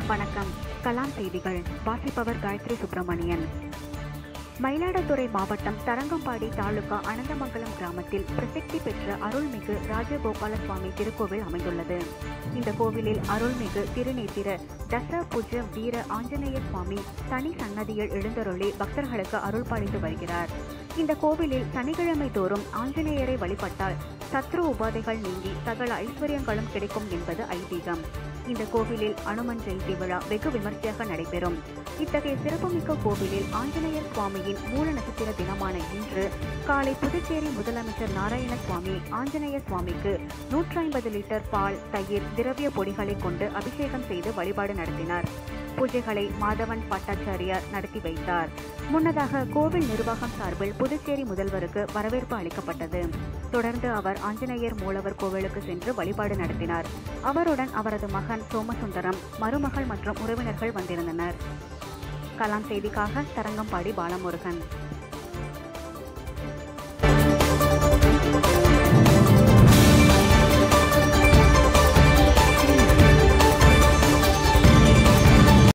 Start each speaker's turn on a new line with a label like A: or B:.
A: வணக்கம் கலாம் செய்திகள் வாசிப்பவர் காயத்ரி சுப்பிரமணியன் மயிலாடுதுறை மாவட்டம் தரங்கம்பாடி தாலுகா அனந்தமங்கலம் கிராமத்தில் பிரசித்தி பெற்ற அருள்மிகு ராஜகோபால சுவாமி திருக்கோவில் அமைந்துள்ளது இந்த கோவிலில் அருள்மிகு திருநேத்திர தச புஜ வீர ஆஞ்சநேய சுவாமி தனி சன்னதியில் எழுந்தருளி பக்தர்களுக்கு அருள் பாலித்து வருகிறார் இந்த கோவிலில் சனிக்கிழமை தோறும் ஆஞ்சநேயரை வழிபட்டால் சத்ரு உபாதைகள் நீங்கி சகல ஐஸ்வர்யங்களும் கிடைக்கும் என்பது ஐதீகம் இந்த கோவிலில் அனுமன் ஜெயந்தி விழா வெகு விமர்சையாக நடைபெறும் இத்தகைய சிறப்புமிக்க கோவிலில் ஆஞ்சநேயர் சுவாமியின் மூல நட்சத்திர தினமான இன்று காலை புதுச்சேரி முதலமைச்சர் நாராயணசுவாமி ஆஞ்சநேய சுவாமிக்கு நூற்றி ஐம்பது லிட்டர் பால் தயிர் திரவிய பொடிகளை கொண்டு அபிஷேகம் செய்து வழிபாடு நடத்தினார் பூஜைகளை மாதவன் பட்டாச்சாரியார் நடத்தி வைத்தார் முன்னதாக கோவில் நிர்வாகம் சார்பில் புதுச்சேரி முதல்வருக்கு வரவேற்பு அளிக்கப்பட்டது தொடர்ந்து அவர் ஆஞ்சநேயர் மூலவர் கோவிலுக்கு சென்று வழிபாடு நடத்தினார் அவருடன் அவரது மகன் சோமசுந்தரம் மருமகள் மற்றும் உறவினர்கள் வந்திருந்தனர் கலாம் செய்திக்காக தரங்கம்பாடி பாலமுருகன்